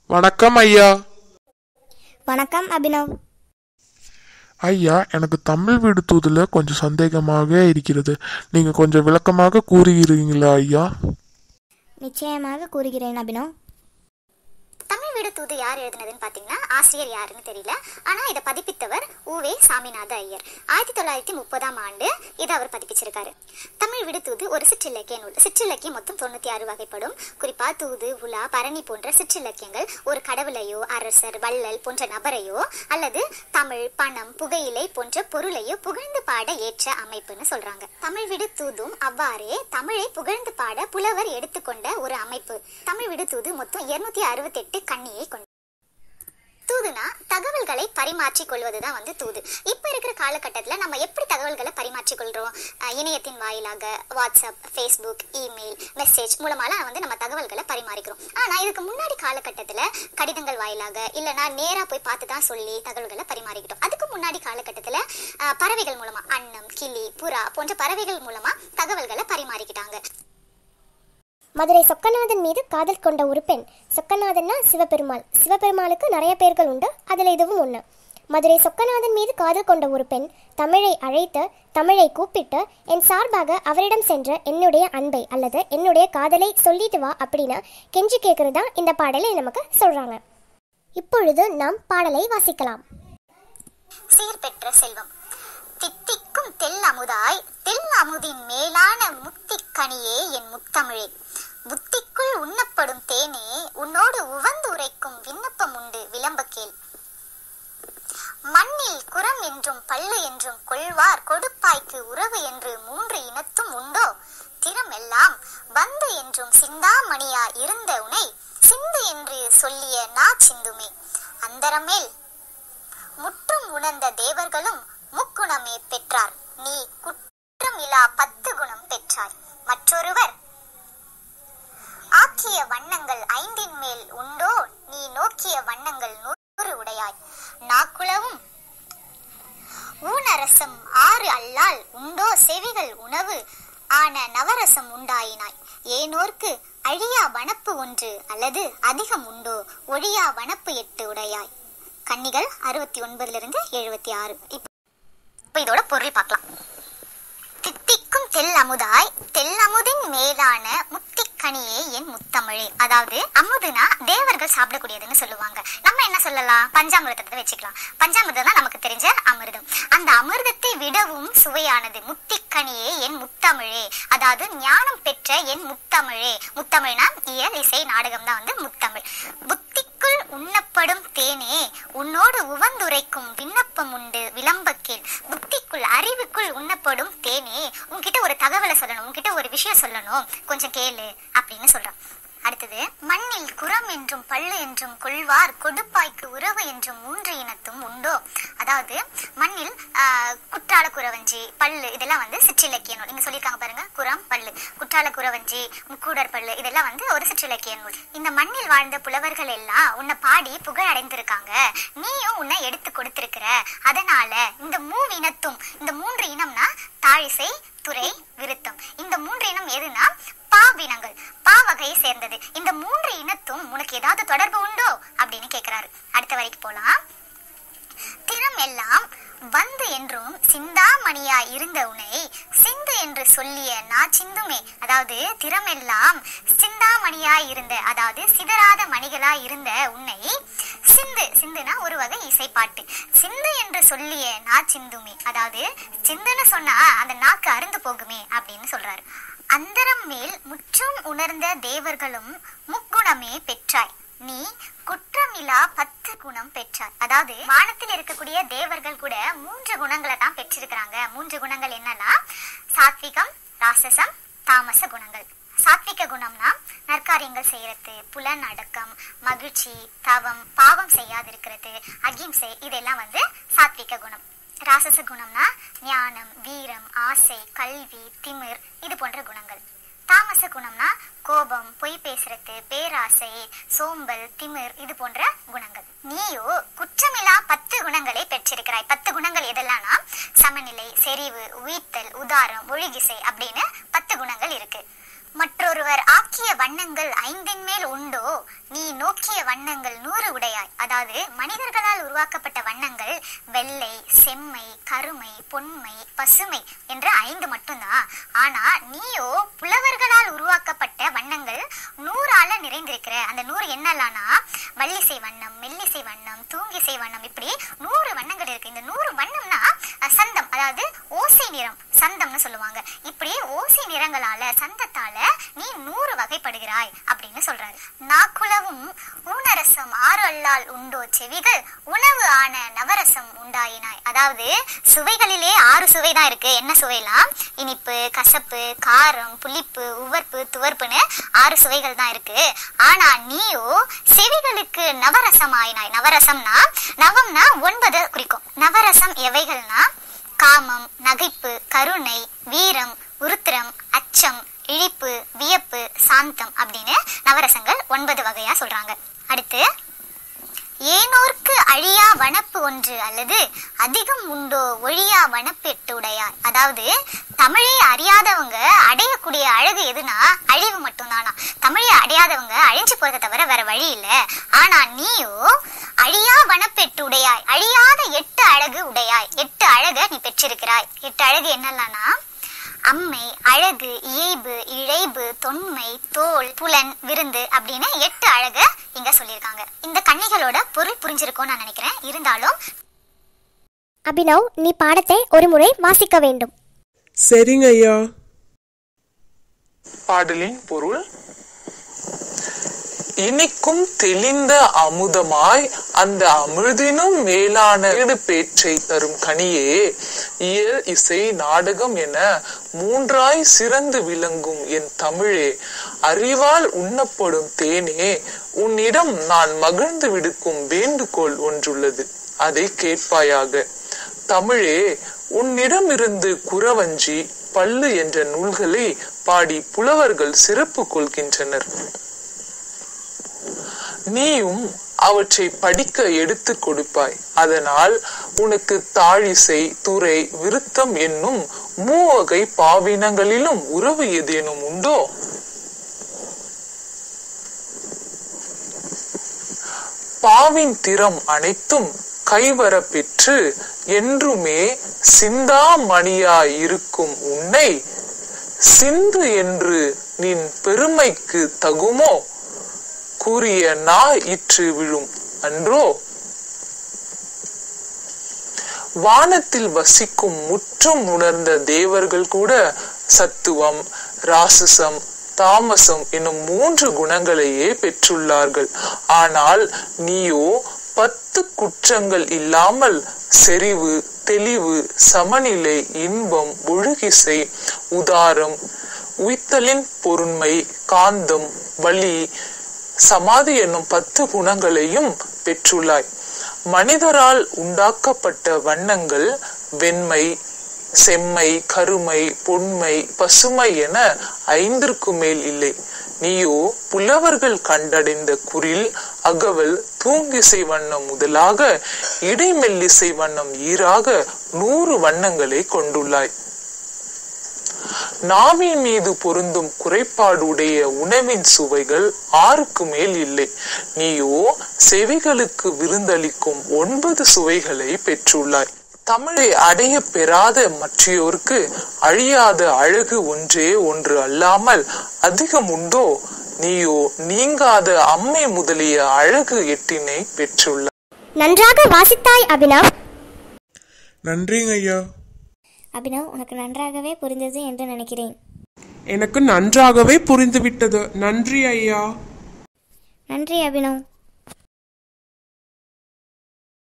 வணக்கம் ஐயா வணக்கம் அபினவ் ஐயா எனக்கு தமிழ் வீடு தூதுல கொஞ்சம் சந்தேகமாக இருக்கிறது நீங்க கொஞ்சம் விளக்கமாக கூறுகிறீங்களா ஐயா நிச்சயமாக கூறுகிறேன் அபினவ் தமிழ் வீடு தூது யார் எழுதினதுன்னு பார்த்தீங்கன்னா ஆசிரியர் யாருன்னு தெரியல ஆனால் இதை பதிப்பித்தவர் உவே சாமிநாத ஐயர் ஆயிரத்தி தொள்ளாயிரத்தி முப்பதாம் ஆண்டு இதை அவர் பதிப்பிச்சிருக்காரு தமிழ் வீடு தூது ஒரு சிற்றிலக்கிய நூல் சிற்றிலக்கியம் மொத்தம் தொண்ணூற்றி ஆறு வகைப்படும் குறிப்பாக தூது உலா பரணி போன்ற சிற்றிலக்கியங்கள் ஒரு கடவுளையோ அரசர் வள்ளல் போன்ற நபரையோ அல்லது தமிழ் பணம் புகையிலை போன்ற பொருளையோ புகழ்ந்து பாட ஏற்ற அமைப்புன்னு சொல்றாங்க தமிழ் விடு தூதும் அவ்வாறே தமிழை புகழ்ந்து பாட புலவர் எடுத்துக்கொண்ட ஒரு அமைப்பு தமிழ் விடு தூது மொத்தம் இருநூத்தி அறுபத்தெட்டு கண்ணியை கொண்டு தூதுனா தகவல்களை பரிமாற்றிக் கொள்வதுதான் வந்து தூது இப்ப இருக்கிற காலகட்டத்துல நம்ம எப்படி தகவல்களை பரிமாற்றிக் கொள்றோம் அஹ் இணையத்தின் வாயிலாக வாட்ஸ்அப் ஃபேஸ்புக் இமெயில் மெசேஜ் மூலமாலாம் வந்து நம்ம தகவல்களை பரிமாறிக்கிறோம் ஆனா இதுக்கு முன்னாடி காலகட்டத்துல கடிதங்கள் வாயிலாக இல்லனா நேரா போய் பார்த்து தான் சொல்லி தகவல்களை பரிமாறிக்கிட்டோம் அதுக்கு முன்னாடி காலகட்டத்துல அஹ், பறவைகள் மூலமா அன்னம் கிளி புறா போன்ற பறவைகள் மூலமா தகவல்களை பரிமாறிக்கிட்டாங்க மதுரை சொக்கநாதன் மீது காதல் கொண்ட ஒரு பெண் சொக்கநாதன்னா சிவபெருமாள் சிவபெருமாளுக்கு நிறைய பேர்கள் உண்டு அதில் இதுவும் ஒன்று மதுரை சொக்கநாதன் மீது காதல் கொண்ட ஒரு பெண் தமிழை அழைத்து தமிழை கூப்பிட்டு என் சார்பாக அவரிடம் சென்ற என்னுடைய அன்பை அல்லது என்னுடைய காதலை சொல்லிட்டு வா அப்படின்னு கெஞ்சி கேட்கறது தான் இந்த பாடலை நமக்கு சொல்றாங்க இப்பொழுது நாம் பாடலை வாசிக்கலாம் சீர் பெற்ற செல்வம் தித்திக்கும் தெல் அமுதாய் தெல் அமுதின் மேலான முத்திக் கனியே என் முத்தமிழே புத்திக்குள் உண்ணப்படும் தேனே உன்னோடு உவந்து உரைக்கும் விண்ணப்பம் உண்டு விளம்ப கேள் மண்ணில் குரம் என்றும் பல்லு என்றும் கொள்வார் கொடுப்பாய்க்கு உறவு என்று மூன்று இனத்தும் உண்டோ திறம் எல்லாம் வந்து என்றும் சிந்தாமணியா இருந்த உனை சிந்து என்று சொல்லிய நா சிந்துமே அந்தரமேல் முற்றும் உணர்ந்த தேவர்களும் முக்குணமே பெற்றார் நீ குற்றம் இலா பத்து குணம் பெற்றாய் மற்றொருவர் ஆக்கிய வண்ணங்கள் ஐந்தின் மேல் உண்டோ நீ நோக்கிய வண்ணங்கள் நூறு உடையாய் நாக்குளவும் ஊனரசம் ஆறு அல்லால் உண்டோ செவிகள் உணவு ஆன நவரசம் உண்டாயினாய் ஏனோர்க்கு அழியா வனப்பு ஒன்று அல்லது அதிகம் உண்டோ ஒழியா வனப்பு எட்டு உடையாய் கன்னிகள் அறுபத்தி ஒன்பதுல இருந்து எழுபத்தி ஆறு இப்ப இதோட பொருள் பார்க்கலாம் தித்திக்கும் தெல் அமுதாய் தெல் அமுதின் மேலான முத்திக்கனியே என் முத்தமிழே அதாவது அமுதுனா தேவர்கள் சாப்பிடக்கூடியதுன்னு சொல்லுவாங்க நம்ம என்ன சொல்லலாம் பஞ்சாமிர்தத்தை வச்சுக்கலாம் பஞ்சாமிர்தம் தான் நமக்கு தெரிஞ்ச அமிர்தம் அந்த அமிர்தத்தை விடவும் சுவையானது முத்திக்கனியே என் முத்தமிழே அதாவது ஞானம் பெற்ற என் முத்தமிழே முத்தமிழ்னா இயல் இசை நாடகம் தான் வந்து முத்தமிழ் புத்திக்குள் உண்ணப்படும் தேனே உன்னோடு உவந்துரைக்கும் விண்ணப்பம் உண்டு விளம்பக்கேள் புத்திக்குள் அறிவுக்குள் உண்ணப்படும் தேனே உன்கிட்ட ஒரு தகவலை சொல்லணும் உன்கிட்ட ஒரு விஷயம் சொல்லணும் கொஞ்சம் கேளு அப்படின்னு சொல்றான் அடுத்தது மண்ணில் குரம் என்றும் பல்லு என்றும் கொள்வார் கொடுப்பாய்க்கு உறவு என்றும் மூன்று இனத்தும் உண்டோ அதாவது மண்ணில் ஆஹ், குற்றால குறவஞ்சி பல்லு இதெல்லாம் வந்து சிற்றிலக்கிய நூல் நீங்க சொல்லியிருக்காங்க பாருங்க குரம் பல்லு குற்றால குறவஞ்சி முக்கூடர் பல்லு இதெல்லாம் வந்து ஒரு சிற்றிலக்கிய நூல் இந்த மண்ணில் வாழ்ந்த புலவர்கள் எல்லாம் உன்னை பாடி புகழ் அடைந்திருக்காங்க நீயும் உன்னை எடுத்து கொடுத்திருக்கிற அதனால இந்த மூவினத்தும் இந்த மூன்று இனம்னா தாழிசை துறை விருத்தம் இந்த மூன்று இனம் எதுனா பாவினங்கள் பா வகையை சேர்ந்தது இந்த மூன்று இனத்தும் உனக்கு ஏதாவது தொடர்பு உண்டோ அப்படின்னு கேக்குறாரு அடுத்த வரைக்கும் போலாம் திறம் எல்லாம் வந்து என்றும் சிந்தாமணியா இருந்த உன்னை சிந்து என்று சொல்லிய நான் சிந்துமே அதாவது திறமெல்லாம் சிந்தாமணியா இருந்த அதாவது சிதறாத மணிகளா இருந்த உன்னை சிந்து சிந்துனா ஒரு வகை இசைப்பாட்டு சிந்து என்று சொல்லிய நான் சிந்துமே அதாவது சிந்துன்னு சொன்னா அந்த நாக்கு அருந்து போகுமே அப்படின்னு சொல்றாரு அந்தரம் மேல் முற்றும் உணர்ந்த தேவர்களும் முக்குணமே பெற்றாய் நீ குற்றமில்லா பத்து குணம் பெற்றாய் அதாவது வானத்தில் இருக்கக்கூடிய தேவர்கள் கூட மூன்று குணங்களை தான் பெற்றிருக்கிறாங்க மூன்று குணங்கள் என்னன்னா சாத்விகம் ராசசம் தாமச குணங்கள் சாத்விக குணம்னா நற்காரியங்கள் செய்யறது புலன் அடக்கம் மகிழ்ச்சி தவம் பாவம் செய்யாதிருக்கிறது அகிம்சை இதெல்லாம் வந்து சாத்விக குணம் ராசச குணம்னா ஞானம் வீரம் ஆசை கல்வி திமிர் இது போன்ற குணங்கள் தாமச குணம்னா கோபம் பொய் பேசுறது பேராசை சோம்பல் திமிர் இது போன்ற குணங்கள் நீயோ குற்றமில்லா பத்து குணங்களை பெற்றிருக்கிறாய் பத்து குணங்கள் எதெல்லாம்னா சமநிலை செறிவு உயிர்த்தல் உதாரம் ஒழுகிசை அப்படின்னு பத்து குணங்கள் இருக்கு மற்றொருவர் ஆக்கிய வண்ணங்கள் ஐந்தின் மேல் உண்டோ நீ நோக்கிய வண்ணங்கள் நூறு உடையாய் அதாவது மனிதர்களால் உருவாக்கப்பட்ட வண்ணங்கள் வெள்ளை செம்மை கருமை பொன்மை பசுமை என்ற ஐந்து மட்டும்தான் ஆனா நீயோ புலவர்களால் உருவாக்கப்பட்ட வண்ணங்கள் நூறால நிறைந்திருக்கிற அந்த நூறு என்னலானா வள்ளிசை வண்ணம் மெல்லிசை வண்ணம் தூங்கிசை வண்ணம் இப்படி நூறு வண்ணங்கள் இருக்கு இந்த நூறு வண்ணம்னா அஹ், சந்தம் அதாவது ஓசை நிறம் சந்தம்னு சொல்லுவாங்க இப்படி ஓசை நிறங்களால சந்தத்தால நீ நூறு வகைப்படுகிறாய் அப்படின்னு சொல்றாரு நாக்குலவும் ஊனரசம் ஆறு அல்லால் உண்டோ செவிகள் உணவு ஆன நவரசம் உண்டாயினாய் அதாவது சுவைகளிலே ஆறு சுவை தான் இருக்கு என்ன சுவைலாம் இனிப்பு கசப்பு காரம் புளிப்பு உவர்ப்பு துவர்ப்புன்னு ஆறு சுவைகள் தான் இருக்கு ஆனா நீயோ செவிகளுக்கு நவரசம் ஆயினாய் நவரசம்னா நவம்னா ஒன்பது குறிக்கும் நவரசம் எவைகள்னா காமம் நகைப்பு கருணை வீரம் உருத்திரம் அச்சம் இழிப்பு வியப்பு சாந்தம் அப்படின்னு நவரசங்கள் ஒன்பது வகையா சொல்றாங்க அடுத்து ஏனோர்க்கு அழியா வனப்பு ஒன்று அல்லது அதிகம் உண்டோ ஒழியா வனப்பு எட்டு உடையார் அதாவது தமிழை அறியாதவங்க அடையக்கூடிய அழகு எதுனா அழிவு மட்டும்தானா தமிழை அடையாதவங்க அழிஞ்சு போறதை தவிர வேற வழி இல்ல ஆனா நீயோ அழியா வனப்பெட்டு உடையாய் அழியாத எட்டு அழகு உடையாய் எட்டு அழக நீ பெற்றிருக்கிறாய் எட்டு அழகு என்னலாம்னா அம்மை அழகு இயைபு இழைபு தொன்மை தோல் புலன் விருந்து அப்படின்னு எட்டு அழக இங்க சொல்லியிருக்காங்க இந்த கன்னிகளோட பொருள் புரிஞ்சிருக்கும்னு நான் நினைக்கிறேன் இருந்தாலும் அபினவ் நீ பாடத்தை ஒரு முறை வாசிக்க வேண்டும் சரிங்க ஐயா பாடலின் பொருள் இனிக்கும் தெளிந்த அமுதமாய் அந்த அமிழ்தினும் மேலான ஈடு பேற்றை தரும் கனியே இயல் இசை நாடகம் என மூன்றாய் சிறந்து விளங்கும் என் தமிழே அறிவால் உண்ணப்படும் தேனே உன்னிடம் நான் மகிழ்ந்து விடுக்கும் வேண்டுகோள் ஒன்றுள்ளது அதை கேட்பாயாக தமிழே உன்னிடமிருந்து குறவஞ்சி பல்லு என்ற நூல்களை பாடி புலவர்கள் சிறப்பு கொள்கின்றனர் நீயும் அவற்றை படிக்க எடுத்து கொடுப்பாய் அதனால் உனக்கு தாழிசை துறை விருத்தம் என்னும் மூவகை பாவினங்களிலும் உறவு ஏதேனும் உண்டோ பாவின் திறம் அனைத்தும் கைவர பெற்று என்றுமே சிந்தாமணியாய் இருக்கும் உன்னை சிந்து என்று நின் பெருமைக்கு தகுமோ கூறிய நா இற்று விழும் அன்றோ வானத்தில் வசிக்கும் முற்றும் உணர்ந்த தேவர்கள் கூட சத்துவம் ராசசம் தாமசம் என்னும் மூன்று குணங்களையே பெற்றுள்ளார்கள் ஆனால் நீயோ பத்து குற்றங்கள் இல்லாமல் செறிவு தெளிவு சமநிலை இன்பம் ஒழுகிசை உதாரம் உய்த்தலின் பொருண்மை காந்தம் வலி சமாதி என்னும் பத்து குணங்களையும் பெற்றுள்ளாய் மனிதரால் உண்டாக்கப்பட்ட வண்ணங்கள் வெண்மை செம்மை கருமை பொன்மை பசுமை என ஐந்திற்கு மேல் இல்லை நீயோ புலவர்கள் கண்டடைந்த குரில் அகவல் தூங்கிசை வண்ணம் முதலாக இடைமெல்லிசை வண்ணம் ஈராக நூறு வண்ணங்களை கொண்டுள்ளாய் நாவின் மீது பொருந்தும் குறைபாடுடைய உணவின் சுவைகள் ஆறுக்கு மேல் இல்லை நீயோ செவிகளுக்கு விருந்தளிக்கும் ஒன்பது சுவைகளை பெற்றுள்ளாய் தமிழை அடைய பெறாத மற்றையோருக்கு அழியாத அழகு ஒன்றே ஒன்று அல்லாமல் அதிகம் உண்டோ நீயோ நீங்காத அம்மை முதலிய அழகு எட்டினை பெற்றுள்ளாய் நன்றாக வாசித்தாய் அபினவ் நன்றிங்க ஐயா அபினவ் உனக்கு நன்றாகவே புரிந்தது என்று நினைக்கிறேன் எனக்கு நன்றாகவே புரிந்துவிட்டது நன்றி ஐயா நன்றி அபினவ்